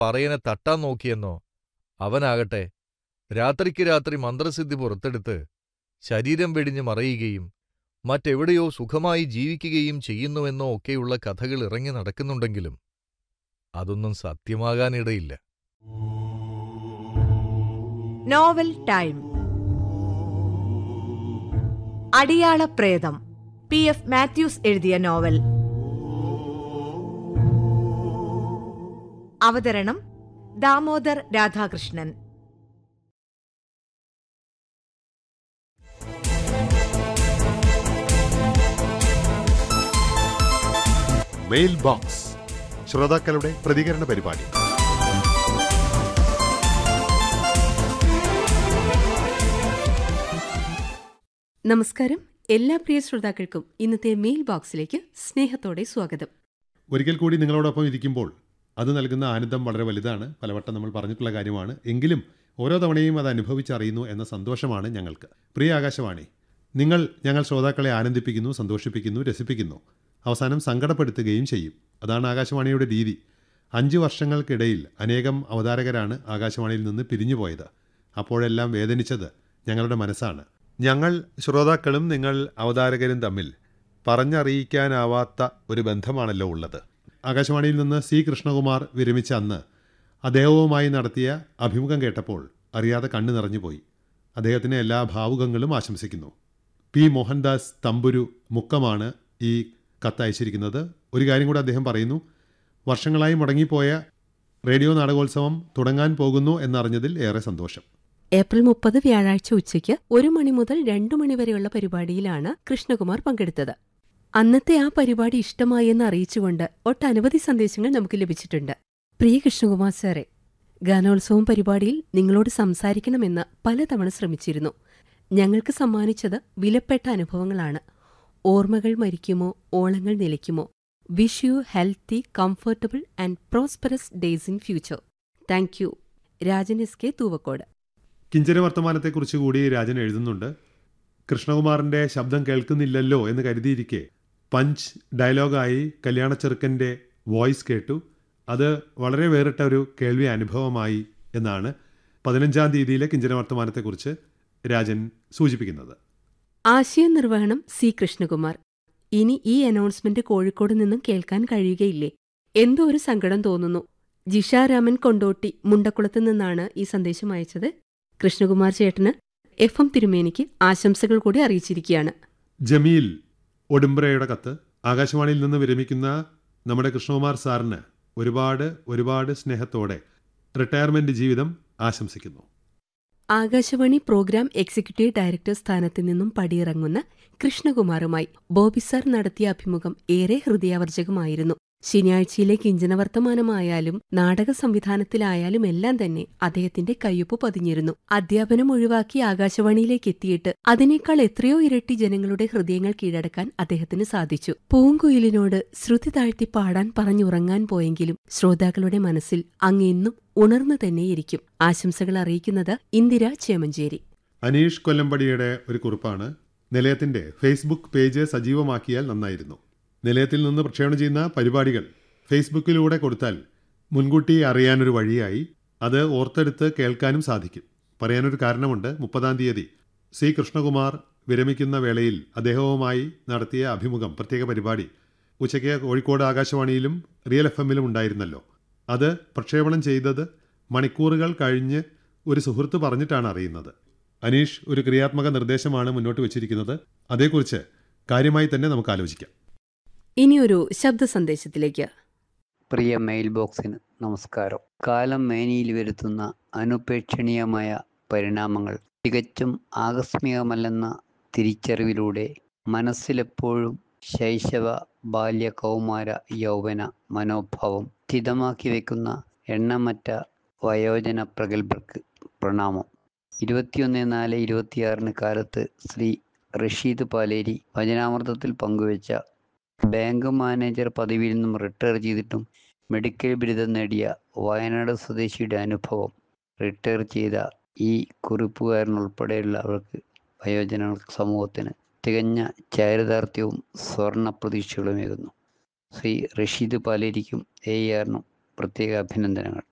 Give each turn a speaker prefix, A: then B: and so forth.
A: പറയനെ തട്ടാൻ നോക്കിയെന്നോ അവനാകട്ടെ രാത്രിക്ക് രാത്രി മന്ത്രസിദ്ധി പുറത്തെടുത്ത് ശരീരം വെടിഞ്ഞ് മറയുകയും മറ്റെവിടെയോ സുഖമായി ജീവിക്കുകയും ചെയ്യുന്നുവെന്നോ ഒക്കെയുള്ള കഥകൾ ഇറങ്ങി നടക്കുന്നുണ്ടെങ്കിലും അതൊന്നും സത്യമാകാനിടയില്ല
B: നോവൽ ടൈം അടിയാള പ്രേതം പി എഫ് മാത്യൂസ് എഴുതിയ നോവൽ അവതരണം ദാമോദർ രാധാകൃഷ്ണൻ
C: മെയിൽ ബോക്സ് ശ്രോതാക്കളുടെ പ്രതികരണ പരിപാടി
D: നമസ്കാരം എല്ലാ പ്രിയ ശ്രോതാക്കൾക്കും ഇന്നത്തെ മെയിൽ ബോക്സിലേക്ക് സ്നേഹത്തോടെ സ്വാഗതം
C: ഒരിക്കൽ കൂടി നിങ്ങളോടൊപ്പം ഇരിക്കുമ്പോൾ അത് നൽകുന്ന ആനന്ദം വളരെ വലുതാണ് പലവട്ടം നമ്മൾ പറഞ്ഞിട്ടുള്ള കാര്യമാണ് എങ്കിലും ഓരോ തവണയും അത് അനുഭവിച്ചറിയുന്നു എന്ന സന്തോഷമാണ് ഞങ്ങൾക്ക് പ്രിയ ആകാശവാണി നിങ്ങൾ ഞങ്ങൾ ശ്രോതാക്കളെ ആനന്ദിപ്പിക്കുന്നു സന്തോഷിപ്പിക്കുന്നു രസിപ്പിക്കുന്നു അവസാനം സങ്കടപ്പെടുത്തുകയും ചെയ്യും അതാണ് ആകാശവാണിയുടെ രീതി അഞ്ച് വർഷങ്ങൾക്കിടയിൽ അനേകം അവതാരകരാണ് ആകാശവാണിയിൽ നിന്ന് പിരിഞ്ഞുപോയത് അപ്പോഴെല്ലാം വേദനിച്ചത് ഞങ്ങളുടെ മനസ്സാണ് ഞങ്ങൾ ശ്രോതാക്കളും നിങ്ങൾ അവതാരകരും തമ്മിൽ പറഞ്ഞറിയിക്കാനാവാത്ത ഒരു ബന്ധമാണല്ലോ ഉള്ളത് ആകാശവാണിയിൽ നിന്ന് സി കൃഷ്ണകുമാർ വിരമിച്ച അന്ന് അദ്ദേഹവുമായി നടത്തിയ അഭിമുഖം കേട്ടപ്പോൾ അറിയാതെ കണ്ണു നിറഞ്ഞുപോയി അദ്ദേഹത്തിന് എല്ലാ ഭാവുകങ്ങളും ആശംസിക്കുന്നു പി മോഹൻദാസ് തമ്പുരു മുക്കമാണ് ഈ കത്ത് അയച്ചിരിക്കുന്നത് ഒരു കാര്യം കൂടെ അദ്ദേഹം പറയുന്നു വർഷങ്ങളായി മുടങ്ങിപ്പോയ റേഡിയോ നാടകോത്സവം തുടങ്ങാൻ പോകുന്നു എന്നറിഞ്ഞതിൽ ഏറെ സന്തോഷം
D: ഏപ്രിൽ മുപ്പത് വ്യാഴാഴ്ച ഉച്ചയ്ക്ക് ഒരു മണി മുതൽ രണ്ടു മണി വരെയുള്ള പരിപാടിയിലാണ് കൃഷ്ണകുമാർ പങ്കെടുത്തത് അന്നത്തെ ആ പരിപാടി ഇഷ്ടമായി എന്ന് അറിയിച്ചുകൊണ്ട് ഒട്ടനവധി സന്ദേശങ്ങൾ നമുക്ക് ലഭിച്ചിട്ടുണ്ട് പ്രിയ കൃഷ്ണകുമാർ സാറെ ഗാനോത്സവം പരിപാടിയിൽ നിങ്ങളോട് സംസാരിക്കണമെന്ന് പലതവണ ശ്രമിച്ചിരുന്നു ഞങ്ങൾക്ക് സമ്മാനിച്ചത് വിലപ്പെട്ട അനുഭവങ്ങളാണ് ഓർമ്മകൾ മരിക്കുമോ ഓളങ്ങൾ നിലയ്ക്കുമോ wish you healthy comfortable and prosperous days in future thank you Rajan S K Thoovakkode
C: കിഞ്ചന വർത്തമാനത്തെക്കുറിച്ച് കൂടി രാജൻ എഴുതുന്നുണ്ട് കൃഷ്ണകുമാറിന്റെ ശബ്ദം കേൾക്കുന്നില്ലല്ലോ എന്ന് കരുതിയിരിക്കെ പഞ്ച് ഡയലോഗായി കല്യാണ ചെറുക്കൻ്റെ വോയിസ് കേട്ടു അത് വളരെ വേറിട്ട ഒരു കേൾവി അനുഭവമായി എന്നാണ് പതിനഞ്ചാം തീയതിയിലെ കിഞ്ചന വർത്തമാനത്തെക്കുറിച്ച് രാജൻ സൂചിപ്പിക്കുന്നത്
D: ആശയ നിർവഹണം സി കൃഷ്ണകുമാർ ഇനി ഈ അനൗൺസ്മെന്റ് കോഴിക്കോട് നിന്നും കേൾക്കാൻ കഴിയുകയില്ലേ എന്തോ ഒരു സങ്കടം തോന്നുന്നു ജിഷാരാമൻ കൊണ്ടോട്ടി മുണ്ടക്കുളത്ത് നിന്നാണ് ഈ സന്ദേശം അയച്ചത് കൃഷ്ണകുമാർ ചേട്ടന് എഫ് എം തിരുമേനിക്ക് ആശംസകൾ കൂടി അറിയിച്ചിരിക്കുകയാണ്
C: ജമീൽ ഒടുംബ്രയുടെ കത്ത് ആകാശവാണിയിൽ നിന്ന് വിരമിക്കുന്ന നമ്മുടെ കൃഷ്ണകുമാർ സാറിന് ഒരുപാട് ഒരുപാട് സ്നേഹത്തോടെ റിട്ടയർമെന്റ് ജീവിതം ആശംസിക്കുന്നു
D: ആകാശവാണി പ്രോഗ്രാം എക്സിക്യൂട്ടീവ് ഡയറക്ടർ സ്ഥാനത്ത് നിന്നും പടിയിറങ്ങുന്ന കൃഷ്ണകുമാറുമായി ബോബി സാർ നടത്തിയ അഭിമുഖം ഏറെ ഹൃദയാവർജകമായിരുന്നു ശനിയാഴ്ചയിലെ കിഞ്ചന വർത്തമാനമായാലും നാടക സംവിധാനത്തിലായാലും എല്ലാം തന്നെ അദ്ദേഹത്തിന്റെ കയ്യൊപ്പ് പതിഞ്ഞിരുന്നു അധ്യാപനം ഒഴിവാക്കി ആകാശവാണിയിലേക്ക് എത്തിയിട്ട് അതിനേക്കാൾ എത്രയോ ഇരട്ടി ജനങ്ങളുടെ ഹൃദയങ്ങൾ കീഴടക്കാൻ അദ്ദേഹത്തിന് സാധിച്ചു പൂങ്കുയിലിനോട് ശ്രുതി താഴ്ത്തി പാടാൻ പറഞ്ഞുറങ്ങാൻ പോയെങ്കിലും ശ്രോതാക്കളുടെ മനസ്സിൽ അങ്ങെന്നും ഉണർന്നു തന്നെയിരിക്കും ആശംസകൾ അറിയിക്കുന്നത് ഇന്ദിര ചേമഞ്ചേരി
C: അനീഷ് കൊല്ലമ്പടിയുടെ ഒരു കുറിപ്പാണ് നിലയത്തിന്റെ ഫേസ്ബുക്ക് പേജ് സജീവമാക്കിയാൽ നന്നായിരുന്നു നിലയത്തിൽ നിന്ന് പ്രക്ഷേപണം ചെയ്യുന്ന പരിപാടികൾ ഫേസ്ബുക്കിലൂടെ കൊടുത്താൽ മുൻകൂട്ടി അറിയാനൊരു വഴിയായി അത് ഓർത്തെടുത്ത് കേൾക്കാനും സാധിക്കും പറയാനൊരു കാരണമുണ്ട് മുപ്പതാം തീയതി സി കൃഷ്ണകുമാർ വിരമിക്കുന്ന വേളയിൽ അദ്ദേഹവുമായി നടത്തിയ അഭിമുഖം പ്രത്യേക പരിപാടി ഉച്ചയ്ക്ക് കോഴിക്കോട് ആകാശവാണിയിലും റിയൽ എഫ് എമ്മിലും ഉണ്ടായിരുന്നല്ലോ അത് പ്രക്ഷേപണം ചെയ്തത് മണിക്കൂറുകൾ കഴിഞ്ഞ് ഒരു സുഹൃത്ത് പറഞ്ഞിട്ടാണ് അറിയുന്നത് അനീഷ് ഒരു ക്രിയാത്മക നിർദ്ദേശമാണ് മുന്നോട്ട് വച്ചിരിക്കുന്നത് അതേക്കുറിച്ച് കാര്യമായി തന്നെ നമുക്ക് ആലോചിക്കാം
D: ഇനിയൊരു ശബ്ദ സന്ദേശത്തിലേക്ക്
E: പ്രിയ മെയിൽ ബോക്സിന് നമസ്കാരം കാലം മേനിയിൽ വരുത്തുന്ന അനുപേക്ഷണീയമായ പരിണാമങ്ങൾ തികച്ചും ആകസ്മികമല്ലെന്ന തിരിച്ചറിവിലൂടെ മനസ്സിലെപ്പോഴും ശൈശവ ബാല്യ കൗമാര യൗവന മനോഭാവം സ്ഥിതമാക്കി വയ്ക്കുന്ന എണ്ണമറ്റ വയോജന പ്രഗത്ഭർക്ക് പ്രണാമം ഇരുപത്തിയൊന്ന് നാല് ഇരുപത്തിയാറിന് കാലത്ത് ശ്രീ റഷീദ് പാലേരി വചനാമൃതത്തിൽ പങ്കുവച്ച ബാങ്ക് മാനേജർ പദവിയിൽ നിന്നും റിട്ടയർ ചെയ്തിട്ടും മെഡിക്കൽ ബിരുദം നേടിയ വയനാട് സ്വദേശിയുടെ അനുഭവം റിട്ടയർ ചെയ്ത ഈ കുറിപ്പുകാരനുൾപ്പെടെയുള്ളവർക്ക് വയോജന സമൂഹത്തിന് തികഞ്ഞ ചാരിതാർത്ഥ്യവും സ്വർണ്ണ പ്രതീക്ഷകളുമേകുന്നു ശ്രീ റഷീദ് പാലേരിക്കും എ ആറിനും പ്രത്യേക അഭിനന്ദനങ്ങൾ